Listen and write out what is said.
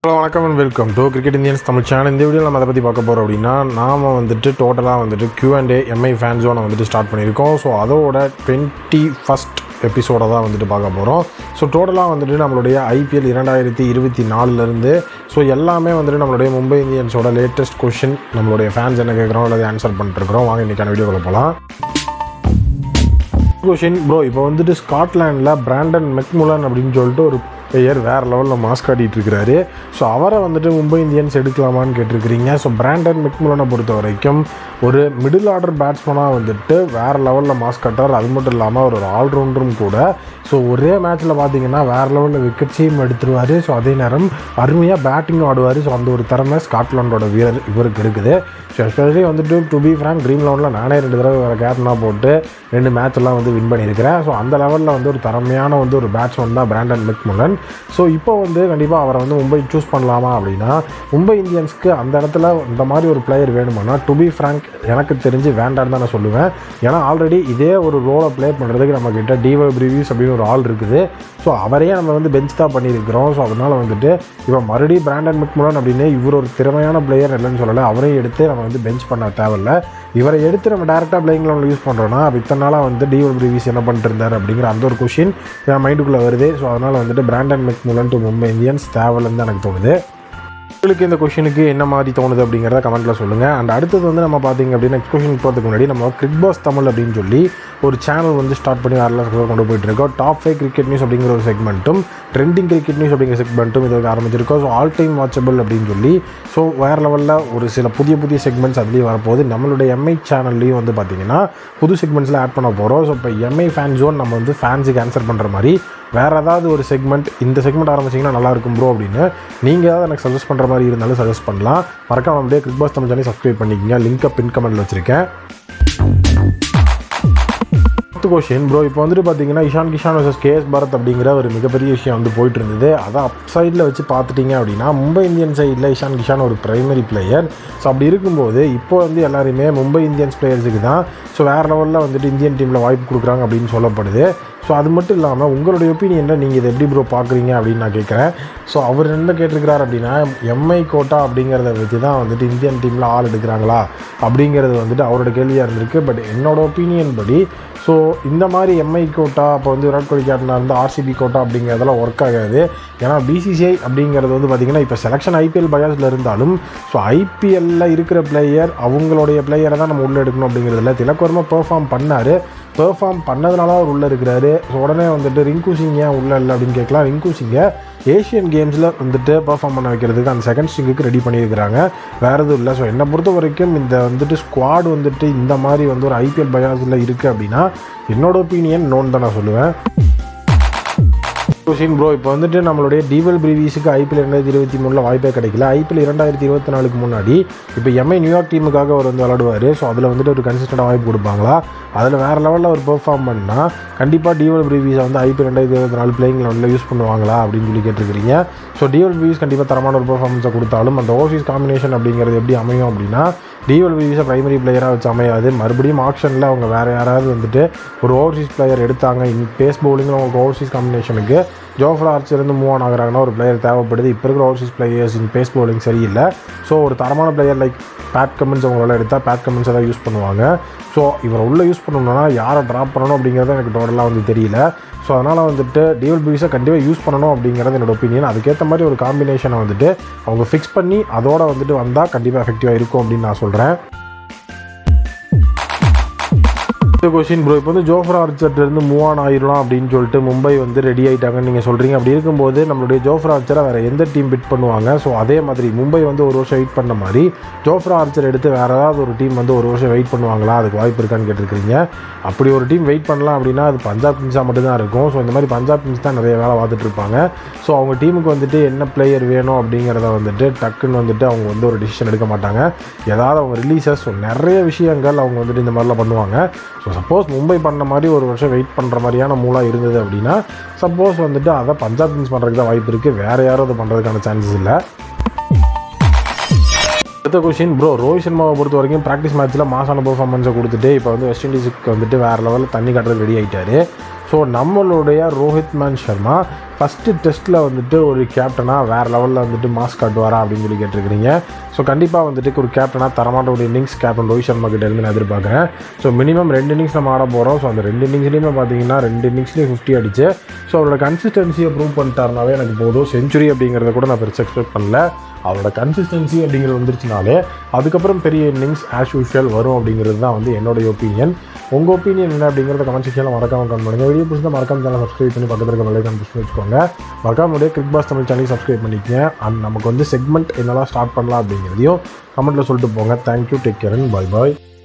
hello வணக்கம் and welcome to cricket Indians Tamil channel இந்த வீடியோவில் நம்ம அதை பற்றி பார்க்க போகிறோம் அப்படின்னா நாம் வந்துட்டு டோட்டலாக வந்துட்டு Q&A அண்ட் எம்ஐ ஃபேன் ஜோனை வந்துட்டு ஸ்டார்ட் பண்ணியிருக்கோம் ஸோ அதோட டுவெண்ட்டி ஃபஸ்ட் எபிசோடை தான் வந்துட்டு பார்க்க போகிறோம் ஸோ டோட்டலாக வந்துட்டு நம்மளுடைய ஐபிஎல் இரண்டாயிரத்தி இருபத்தி நாலுலேருந்து ஸோ எல்லாமே வந்துட்டு நம்மளுடைய மும்பை இந்தியன்ஸோட லேட்டஸ்ட் கொஷின் நம்மளுடைய ஃபேன்ஸ் என்ன கேட்குறோம் அல்லது ஆன்சர் பண்ணிட்டுருக்குறோம் வாங்க இன்றைக்கான வீடியோக்குள்ள போகலாம் கொஷின் ப்ரோ இப்போ வந்துட்டு ஸ்காட்லாண்டில் பிராண்டன் மெக்முலன் அப்படின்னு சொல்லிட்டு ஒரு பெயர் வேறு லெவலில் மாஸ் காட்டிகிட்டு இருக்கிறாரு ஸோ அவரை வந்துட்டு மும்பை இந்தியன்ஸ் எடுக்கலாமான்னு கேட்டிருக்கிறீங்க ஸோ பிராண்டன் மெக்முலனை பொறுத்த வரைக்கும் ஒரு மிடில் ஆர்டர் பேட்ஸ்மனாக வந்துட்டு வேறு லெவலில் மாஸ் கட்டார் அது மட்டும் இல்லாமல் அவர் ஒரு ஆல்ரவுண்டரும் கூட ஸோ ஒரே மேட்ச்சில் பார்த்தீங்கன்னா வேறு லெவலில் விக்கெட்ஸையும் எடுத்துருவார் ஸோ அதே நேரம் அருமையாக பேட்டிங்கும் ஆடுவார் ஸோ அந்த ஒரு திறமை ஸ்காட்லாண்டோட வீரர் இவருக்கு இருக்குது ஸோ எஸ்பெஷலி வந்துட்டு டு பி ஃப்ராங்க் ட்ரீம் லெவலில் நானே ரெண்டு தடவை வேறு கேப்டனாக போட்டு ரெண்டு மேட்ச் எல்லாம் வந்து வின் பண்ணியிருக்கிறேன் ஸோ அந்த லெவலில் வந்து ஒரு தரமையான வந்து ஒரு பேட்ஸ்மேன் தான் பிராண்டன் மெக்முலன் ஸோ இப்போ வந்து கண்டிப்பாக அவரை வந்து மும்பை சூஸ் பண்ணலாமா அப்படின்னா மும்பை இந்தியன்ஸ்க்கு அந்த இடத்துல இந்த மாதிரி ஒரு பிளேயர் வேணுமானா டு பி ஃப்ராங்க் எனக்கு தெரிஞ்சு வேண்டான்னு தான் நான் சொல்லுவேன் ஏன்னா ஆல்ரெடி இதே ஒரு ரோலை ப்ளே பண்ணுறதுக்கு நம்ம கிட்ட டிவை ப்ரிவியூஸ் அப்படின்னு ஒரு ஆள் இருக்குது ஸோ அவரையே நம்ம வந்து பெஞ்ச் தான் பண்ணியிருக்கிறோம் ஸோ அதனால் வந்துட்டு இப்போ மறுபடியும் பிராண்டன் மெக்முலன் அப்படின்னு இவர் ஒரு திறமையான பிளேயர் இல்லைன்னு சொல்லலை அவரையும் எடுத்து நம்ம வந்து பெஞ்ச் பண்ண தேவையில்ல இவரை எடுத்து நம்ம டேரெக்டாக பிளேயிங் லெவலில் யூஸ் பண்ணுறோன்னா அப்போ இத்தனை நாளாக வந்து டிவல் ப்ரீவிஸ் என்ன பண்ணிட்டு இருந்தார் அப்படிங்கிற அந்த ஒரு கொஷின் என் மைண்டுக்குள்ளே வருது ஸோ அதனால் வந்துட்டு Brandon McMullen to Mumbai Indians தேவையில்லைன்னு தான் எனக்கு தோணுது உங்களுக்கு இந்த கொஷனுக்கு என்ன மாதிரி தோணுது அப்படிங்கிறத கமெண்ட்டில் சொல்லுங்கள் அண்ட் அடுத்தது வந்து நம்ம பார்த்தீங்க அப்படின்னா நெக்ஸ்ட் கொஷனுக்கு போகிறதுக்கு முன்னாடி நம்ம கிரிக் பாஸ் தமிழ் அப்படின்னு சொல்லி ஒரு சேனல் வந்து ஸ்டார்ட் பண்ணி வேறு லெவலில் கொண்டு போயிட்டு இருக்கோம் டாப் ஃபைவ் கிரிக்கெட் நியூஸ் அப்படிங்கிற ஒரு செக்மெண்ட்டும் ட்ரெண்டிங் கிரிக்கெட் நியூஸ் அப்படிங்கிற செக்மெண்ட்டும் இதுக்கு ஆரம்பிச்சிருக்கோம் ஸோ ஆல் டைம் வாட்சபிள் அப்படின்னு சொல்லி ஸோ வேறு லெவலில் ஒரு சில புதிய புதிய செக்மெண்ட்ஸ் அதுலேயும் வரப்போகுது நம்மளுடைய எம்ஐ சேனல்லையும் வந்து பார்த்தீங்கன்னா புது செக்மெண்ட்ஸில் ஆட் பண்ண போகிறோம் ஸோ இப்போ எம்ஐ ஃபேன் ஜோன் நம்ம வந்து ஃபேன்ஸுக்கு ஆன்சர் பண்ணுற மாதிரி வேறு ஏதாவது ஒரு செக்மெண்ட் இந்த செக்மெண்ட் ஆரம்பிச்சிங்கன்னா நல்லா இருக்கும் ப்ரோ அப்படின்னு நீங்கள் ஏதாவது எனக்கு சஜஸ்ட் பண்ணுற மாதிரி இருந்தாலும் சஜஸ்ட் பண்ணலாம் மறக்காம அப்படியே cric pass Tamil channel subscribe பண்ணிக்கங்க லிங்க்கை பின் கமெண்ட்டில் வச்சுருக்கேன் அடுத்த கொஷின் ப்ரோ இப்போ வந்துட்டு பார்த்தீங்கன்னா இஷான் கிஷான் வர்சஸ் கேஎஸ் பாரத் அப்படிங்கிற ஒரு மிகப்பெரிய விஷயம் வந்து போயிட்டு இருந்தது அதை அப் சைடில் வச்சு பார்த்துட்டிங்க அப்படின்னா மும்பை இந்தியன் சைடில் இஷான் கிஷான் ஒரு பிரைமரி பிளேயர் ஸோ அப்படி இருக்கும்போது இப்போ வந்து எல்லாருமே மும்பை இந்தியன்ஸ் பிளேயர்ஸுக்கு தான் ஸோ வேறு லெவலில் வந்துட்டு இந்தியன் டீமில் வாய்ப்பு கொடுக்குறாங்க அப்படின்னு சொல்லப்படுது ஸோ அது மட்டும் இல்லாமல் உங்களுடைய ஒப்பீனியனில் நீங்கள் இதை எப்படி ப்ரோ பார்க்குறீங்க அப்படின்னு நான் கேட்குறேன் ஸோ அவர் என்ன கேட்டிருக்கிறார் அப்படின்னா எம்ஐ கோட்டா அப்படிங்கிறத வச்சு தான் வந்துட்டு இந்தியன் டீமில் ஆள் எடுக்கிறாங்களா அப்படிங்கிறது வந்துட்டு அவரோட கேள்வியாக இருந்திருக்கு பட் என்னோட ஒப்பீனியன் படி ஸோ இந்த மாதிரி எம்ஐ கோட்டா அப்போ வந்து விராட் கோலி கேப்டனாக இருந்து ஆர்சிபி கோட்டா அப்படிங்கிறதெல்லாம் ஒர்க் ஆகாது ஏன்னா பிசிசிஐ அப்படிங்கிறது வந்து பார்த்திங்கன்னா இப்போ செலெக்ஷன் ஐபிஎல் பயாஸில் இருந்தாலும் ஸோ ஐபிஎல்லில் இருக்கிற பிளேயர் அவங்களுடைய பிளேயரை தான் நம்ம உள்ளே எடுக்கணும் அப்படிங்கிறதுல திலக்கர்மா பெர்ஃபார்ம் பண்ணார் பெர்ஃபார்ம் பண்ணதுனால அவர் உள்ளே இருக்கிறாரு ஸோ உடனே வந்துட்டு ரிங்கு சிங் ஏன் உள்ளே இல்லை அப்படின்னு கேட்கலாம் ரிங்கு சிங்கை ஏஷியன் கேம்ஸில் வந்துட்டு பெர்ஃபார்ம் பண்ண வைக்கிறதுக்கு அந்த செகண்ட் ஸ்ட்ரிங்குக்கு ரெடி பண்ணியிருக்கிறாங்க வேறு எதுவும் இல்லை ஸோ என்னை பொறுத்த வரைக்கும் இந்த வந்துட்டு ஸ்குவாட் வந்துட்டு இந்த மாதிரி வந்து ஒரு ஐபிஎல் பயாஸில் இருக்குது அப்படின்னா என்னோட ஒப்பீனியன் நோன் தான் நான் சொல்லுவேன் கொஷின் ப்ரோ இப்போ வந்துட்டு நம்மளுடைய டிவல் ப்ரீவியஸுக்கு ஐபிஎல் ரெண்டாயிரத்தி இருபத்தி மூணில் வாய்ப்பே கிடைக்கல ஐபிஎல் இரண்டாயிரத்தி இருபத்தி நாலுக்கு முன்னாடி இப்போ எம்ஐ நியூயார்க் டீமுக்காக அவர் வந்து விளாடுவார் ஸோ அதில் வந்துட்டு ஒரு கன்சிஸ்டண்டாக வாய்ப்பு கொடுப்பாங்களா அதில் வேறு லெவலில் அவர் பெர்ஃபார்ம் பண்ணால் கண்டிப்பாக டிவல் ப்ரீவியஸை வந்து ஐபிஎல் ரெண்டாயிரத்தி இருபத்தி நாலு பிளேயிங் லெவலில் யூஸ் பண்ணுவாங்களா அப்படின்னு சொல்லி கேட்டிருக்கிறீங்க ஸோ டிவல் ப்ரீவியஸ் கண்டிப்பாக தரமான ஒரு பெர்ஃபார்மன்ஸை கொடுத்தாலும் அந்த ஓவர்சீஸ் காம்பினேஷன் அப்படிங்கிறது எப்படி அமையும் அப்படின்னா டிவல் ப்ரீவியஸை பிரைமரி பிளேயராக வச்சு அமையாது மறுபடியும் ஆப்ஷனில் அவங்க வேறு யாராவது வந்துட்டு ஒரு ஓவர்சீஸ் பிளேயர் எடுத்தாங்க இன் பேஸ் பவுலிங்கில் அவங்க ஓவர்சீஸ் காம்பினேஷனுக்கு ஜோஃப்ரா ஆர்ச்சர் இருந்து மூவ் ஆன் ஆகுறாங்கன்னா ஒரு பிளேயர் தேவைப்படுது இப்போ இருக்கிற overseas players in pace bowling சரியில்லை ஸோ ஒரு தரமான பிளேயர் லைக் பேட் கமெண்ட்ஸ் அவங்களால எடுத்தால் பேட் கமெண்ட்ஸை தான் யூஸ் பண்ணுவாங்க ஸோ இவரை உள்ளே யூஸ் பண்ணணும்னா யாரை ட்ராப் பண்ணணும் அப்படிங்கிறது எனக்கு டோட்டலாக வந்து தெரியல ஸோ அதனால் வந்துட்டு டிஎல் பிவிஸை கண்டிப்பாக யூஸ் பண்ணணும் அப்படிங்கிறது என்னோட ஒப்பீனியன் அதுக்கேற்ற மாதிரி ஒரு காம்பினேஷனை வந்துட்டு அவங்க ஃபிக்ஸ் பண்ணி அதோட வந்துட்டு வந்தால் கண்டிப்பாக எஃபெக்டிவாக இருக்கும் அப்படின்னு நான் சொல்கிறேன் இந்த கொஷின் ப்ரோ இப்போ வந்து ஜோஃப்ரா ஆர்ச்சர்லேருந்து மூவ் ஆன் ஆயிடலாம் அப்படின்னு சொல்லிட்டு மும்பை வந்து ரெடி ஆகிட்டாங்கன்னு நீங்கள் சொல்கிறீங்க அப்படி இருக்கும்போது நம்மளுடைய ஜோஃப்ரா ஆர்ச்சரை வேறு எந்த டீம் பிட் பண்ணுவாங்க ஸோ அதே மாதிரி மும்பை வந்து ஒரு வருஷம் வெயிட் பண்ண மாதிரி ஜோஃப்ரா ஆர்ச்சர் எடுத்து வேறு ஏதாவது ஒரு டீம் வந்து ஒரு வருஷம் வெயிட் பண்ணுவாங்களா அதுக்கு வாய்ப்பு இருக்கான்னு கேட்டிருக்கிறீங்க அப்படி ஒரு டீம் வெயிட் பண்ணலாம் அப்படின்னா அது பஞ்சாப் கிங்ஸாக மட்டும்தான் இருக்கும் ஸோ இந்த மாதிரி பஞ்சாப் கிங்ஸ் தான் நிறைய வேலை பார்த்துட்டு இருப்பாங்க ஸோ அவங்க டீமுக்கு வந்துட்டு என்ன பிளேயர் வேணும் அப்படிங்கிறத வந்துட்டு டக்குன்னு வந்துட்டு அவங்க வந்து ஒரு டிசிஷன் எடுக்க மாட்டாங்க ஏதாவது அவங்க ரிலீசஸ் ஸோ நிறைய விஷயங்கள் அவங்க வந்துட்டு இந்த மாதிரிலாம் பண்ணுவாங்க ஸோ சப்போஸ் மும்பை பண்ண மாதிரி ஒரு வருஷம் வெயிட் பண்ணுற மாதிரியான மூலாக இருந்தது அப்படின்னா சப்போஸ் வந்துட்டு அதை பஞ்சாப் கிங்ஸ் பண்ணுறதுக்கு தான் வாய்ப்பு இருக்குது வேறு யாரும் அதை பண்ணுறதுக்கான சான்சஸ் இல்லை அடுத்த கொஷின் ப்ரோ ரோஹித் சர்மாவை பொறுத்த வரைக்கும் ப்ராக்டிஸ் மேட்ச்சில் மாசான பெர்ஃபார்மன்ஸை கொடுத்துட்டு இப்போ வந்து வெஸ்ட் இண்டீஸுக்கு வந்துட்டு வேறு லெவலில் தண்ணி காட்டுறது ரெடி ஆகிட்டாரு ஸோ நம்மளுடைய ரோஹித் மேன் சர்மா ஃபஸ்ட்டு டெஸ்ட்டில் வந்துட்டு ஒரு கேப்டனாக வேறு லெவலில் வந்துட்டு மாஸ் காட்டுவாரா அப்படின்னு சொல்லி கேட்டிருக்கிறீங்க ஸோ கண்டிப்பாக வந்துட்டு ஒரு கேப்டனாக தரமான ஒரு இன்னிங்ஸ் கேப்டன் ரோஹித் சர்மா கிட்ட இருந்து நான் எதிர்பார்க்குறேன் ஸோ மினிமம் ரெண்டு இன்னிங்ஸ் நம்ம ஆட போகிறோம் ஸோ அந்த ரெண்டு இன்னிங்ஸ்லேயுமே பார்த்தீங்கன்னா ரெண்டு இன்னிங்ஸ்லேயும் ஃபிஃப்டி அடிச்சு ஸோ அவரோட கன்சிஸ்டன்சியை ப்ரூவ் பண்ணிட்டாருனாவே எனக்கு போதும் செஞ்சுரி அப்படிங்கிறத கூட நான் பெருசாக எக்ஸ்பெக்ட் பண்ணல அவரோட கன்சிஸ்டன்சி அப்படிங்கிறது வந்துருச்சுனாலே அதுக்கப்புறம் பெரிய இன்னிங்ஸ் ஆஸ் யூஷுவல் வரும் அப்படிங்கிறது தான் வந்து என்னோட ஒப்பீனியன் உங்கள் ஒப்பீனியன் என்ன அப்படிங்கிறத கமெண்ட் செக்ஷனில் மறக்காம கமெண்ட் பண்ணுங்கள் வீடியோ பிடிச்சா மறக்காம சேனல் சப்ஸ்கிரைப் பண்ணி பக்கத்தில் இருக்க வெள்ளைக்கான புஷ் வச்சுக்கோங்க மறக்காம முடிய cric pass Tamil channel subscribe பண்ணிக்கங்க அண்ட் நமக்கு வந்து செக்மெண்ட் என்னெல்லாம் ஸ்டார்ட் பண்ணலாம் அப்படிங்கிறதையும் கமெண்ட்டில் சொல்லிட்டு போங்க thank you take care and bye bye